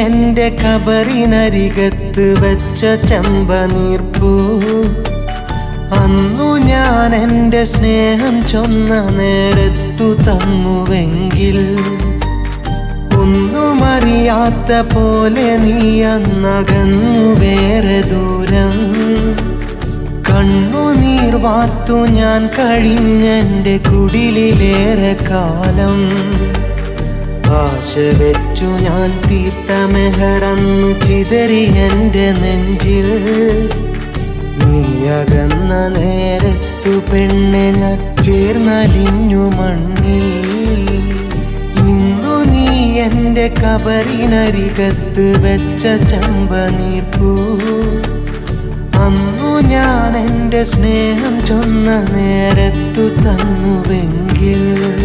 എന്റെ കബറിനരികത്ത് വെച്ച ചെമ്പനീർപ്പൂ അന്നു ഞാൻ എന്റെ സ്നേഹം ചൊന്ന നേരത്തു തന്നുവെങ്കിൽ ഒന്നും അറിയാത്ത പോലെ നീ അന്നകന്നു വേറെ ദൂരം കണ്ണുനീർ വാർത്തു ഞാൻ കഴിഞ്ഞെന്റെ കുടിലിലേറെ കാലം ആശ വെച്ചു ഞാൻ തീർത്ത മെഹറന്നു ചിതറി എന്റെ നെഞ്ചിൽ നീ അകന്ന നേരത്തു പെണ്ണെ ഞാൻ ചേർന്നലിഞ്ഞു മണ്ണിൽ ഇന്നു നീ എന്റെ കബറിനരികത്ത് വെച്ച ചമ്പനീർപ്പൂ അന്നു ഞാൻ എന്റെ സ്നേഹം ചൊന്ന നേരത്തു തന്നുവെങ്കിൽ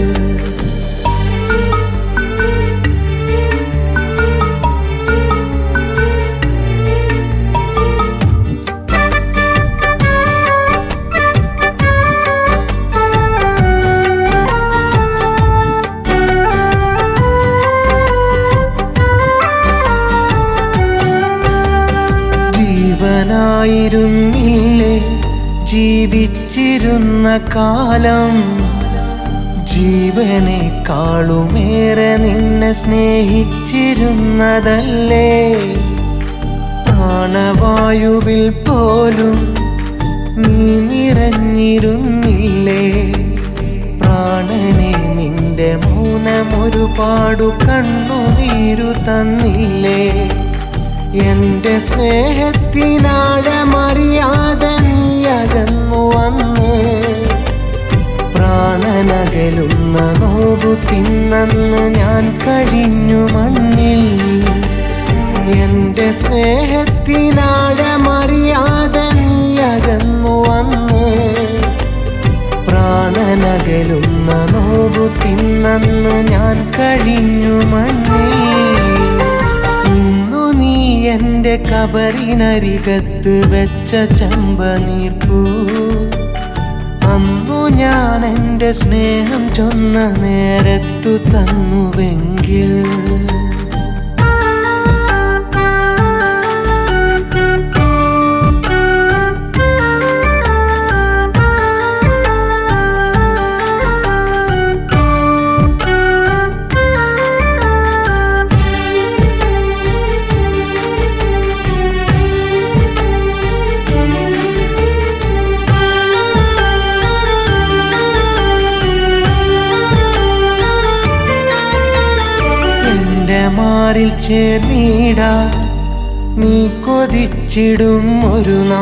ജീവനായിരുന്നില്ലേ ജീവിച്ചിരുന്ന കാലം ജീവനേക്കാളുമേറെ നിന്നെ സ്നേഹിച്ചിരുന്നതല്ലേ പ്രാണവായുവിൽ പോലും നീ നിറഞ്ഞിരുന്നില്ലേ പ്രാണനെ നിന്റെ മൗനമൊരുപാടു കണ്ണുനീരു തന്നില്ലേ എന്റെ സ്നേഹത്തിനാഴമറിയാതെ നീ അകന്നു വന്ന് പ്രാണനകലുന്ന നോവു തിന്നന്ന് ഞാൻ കഴിഞ്ഞു മണ്ണിൽ എന്റെ സ്നേഹത്തിനാഴമറിയാതെ നീ അകന്നു വന്ന് പ്രാണനകലുന്ന നോവു തിന്നന്ന് ഞാൻ കഴിഞ്ഞു മണ്ണിൽ ഇന്നു നീ എന്റെ കബറിനരികത്ത് വെച്ച ചമ്പനീർപ്പൂ അന്നു ഞാൻ എന്റെ സ്നേഹം ചൊന്ന നേരത്തു തന്നുവെങ്കിൽ എന്റെ മാറിൽ ചേർന്നിട നീ കൊതിച്ചിടും ഒരു നാ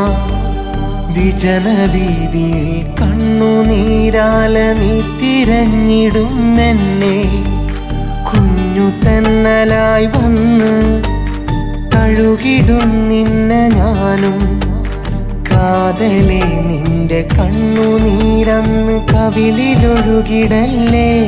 വിജനവീതിയിൽ കണ്ണുനീരാല നീ തിരഞ്ഞിടും എന്നെ കുഞ്ഞു തന്നലായി വന്ന് തഴുകിടും നിന്നെ ഞാനും കാതലേ നിന്റെ കണ്ണുനീരന്ന് കവിളിലൊഴുകിടല്ലേ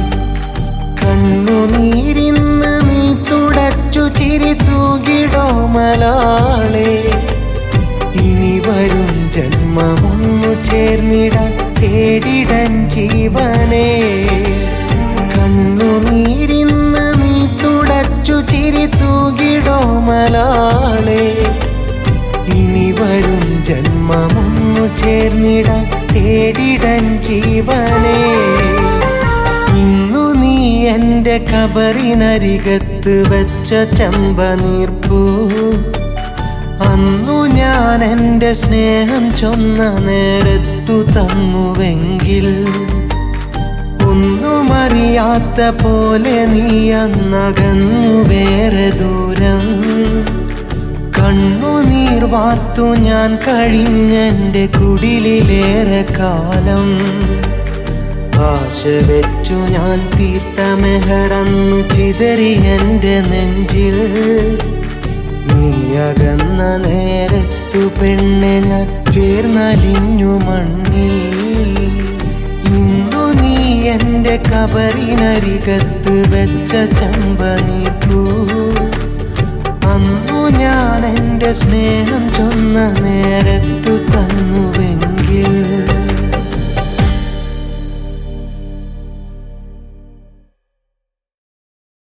കണ്ണുനീരിന്ന് നീ തുടച്ചു ചിരി തൂകിടോ മലാളെ ഇനി വരും ജന്മമൊന്നു ചേർന്നിടാൻ തേടിടൻ ജീവനെ കണ്ണുനീരിന്ന് നീ തുടച്ചു ചിരി തൂകിടോ മലാളെ ഇനി വരും ജന്മമൊന്നു ചേർന്നിടാൻ തേടിടൻ ജീവനെ ഇന്നു നീ എന്റെ കബറിനരികത്ത് വെച്ച ചെമ്പനീർപ്പൂ അന്നു ഞാൻ എന്റെ സ്നേഹം ചൊന്ന നേരത്തു തന്നുവെങ്കിൽ ഒന്നും അറിയാത്ത പോലെ നീ അന്നകന്നു വേറെ ദൂരം കണ്ണുനീർ വാർത്തു ഞാൻ കഴിഞ്ഞെന്റെ കുടിലിലേറെ കാലം ആശ വെച്ചു ഞാൻ തീർത്ത മെഹറന്നു ചിതറി എന്റെ നെഞ്ചിൽ നീ അകന്ന നേരത്തു പെണ്ണെ ഞാൻ ചേർന്നലിഞ്ഞു മണ്ണിൽ ഇന്നു നീ എന്റെ കബറിനരികത്ത് വെച്ച ചമ്പനീർപ്പൂ അന്നു ഞാൻ എന്റെ സ്നേഹം ചൊന്ന നേരത്തു തന്നുവേ